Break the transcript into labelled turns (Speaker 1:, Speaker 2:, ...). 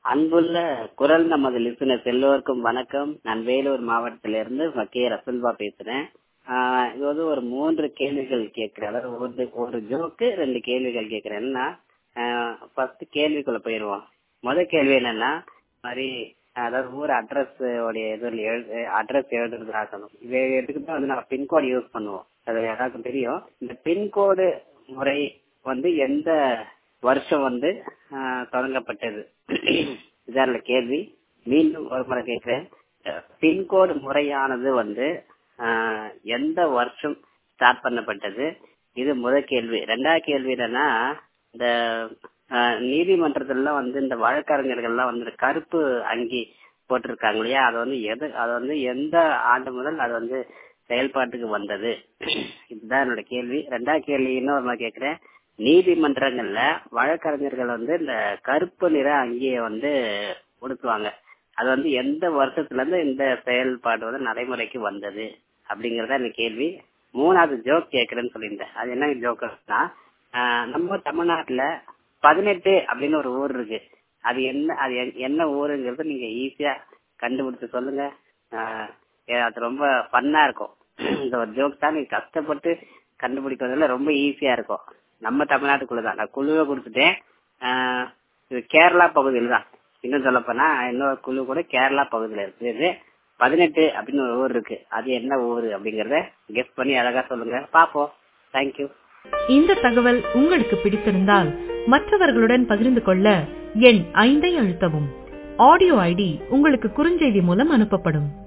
Speaker 1: அன்புள்ள குரல் நமது லிசனர்ஸ் எல்லோருக்கும் வணக்கம் நான் வேலூர் மாவட்டத்திலிருந்து கே ரசல்வா பேசுறேன் ஆஹ் இது வந்து ஒரு மூன்று கேள்விகள் கேட்கிறேன் அதாவது ஒரு ஒரு ஜோக்கு ரெண்டு கேள்விகள் கேட்கிறேன் என்னன்னா ஃபர்ஸ்ட் கேள்விக்குள்ள போயிருவோம் முதல் கேள்வி என்னன்னா மாதிரி அதாவது ஊர் அட்ரஸ் உடைய இதில் எழுது அட்ரஸ் எழுதுறது ஆகணும் இதை எடுத்துக்கு தான் வந்து நம்ம பின்கோடு யூஸ் பண்ணுவோம் அது எல்லாருக்கும் தெரியும் இந்த பின்கோடு முறை வந்து எந்த வருஷம் வந்து ஆஹ் தொடங்கப்பட்டது இதான் கேள்வி மீண்டும் ஒரு முறை கேட்கிறேன் பின்கோடு முறையானது வந்து ஆஹ் எந்த வருஷம் ஸ்டார்ட் பண்ணப்பட்டது இது முதல் கேள்வி ரெண்டாவது கேள்வி என்னன்னா இந்த நீதிமன்றத்துல வந்து இந்த வழக்கறிஞர்கள்லாம் வந்து கருப்பு அங்கி போட்டிருக்காங்க இல்லையா அது வந்து எது அது வந்து எந்த ஆண்டு முதல் அது வந்து செயல்பாட்டுக்கு வந்தது இதுதான் என்னோட கேள்வி ரெண்டாவது கேள்வி இன்னொரு நான் கேட்கிறேன் நீதிமன்றங்கள்ல வழக்கறிஞர்கள் வந்து இந்த கருப்பு நிற அங்கியை வந்து உடுத்துவாங்க அது வந்து எந்த வருஷத்துல இருந்து இந்த செயல்பாடு வந்து நடைமுறைக்கு வந்தது அப்படிங்கறத இந்த கேள்வி மூணாவது ஜோக் கேட்கறேன்னு சொல்லியிருந்தேன் அது என்ன ஜோக்குன்னா நம்ம தமிழ்நாட்டுல பதினெட்டு அப்படின்னு ஒரு ஊர் இருக்கு அது என்ன அது என்ன ஊருங்கிறது நீங்க ஈஸியா கண்டுபிடிச்சு சொல்லுங்க அது ரொம்ப ஃபன்னா இருக்கும் இந்த ஒரு ஜோக் தான் நீங்க கஷ்டப்பட்டு கண்டுபிடிக்கிறதுல ரொம்ப ஈஸியா இருக்கும் நம்ம தமிழ்நாட்டுக்குள்ளதான் நான் குழுவை கொடுத்துட்டேன் இது கேரளா பகுதியில் தான் இன்னும் சொல்ல போனா இன்னொரு குழு கூட கேரளா பகுதியில இருக்கு பதினெட்டு அப்படின்னு ஒரு ஊர் இருக்கு அது என்ன ஊரு அப்படிங்கறத கெஸ்ட் பண்ணி அழகா சொல்லுங்க பாப்போம் தேங்க்யூ
Speaker 2: இந்த தகவல் உங்களுக்கு பிடித்திருந்தால் மற்றவர்களுடன் பகிர்ந்து கொள்ள எண் ஐந்தை அழுத்தவும் ஆடியோ ஐடி உங்களுக்கு குறுஞ்செய்தி மூலம் அனுப்பப்படும்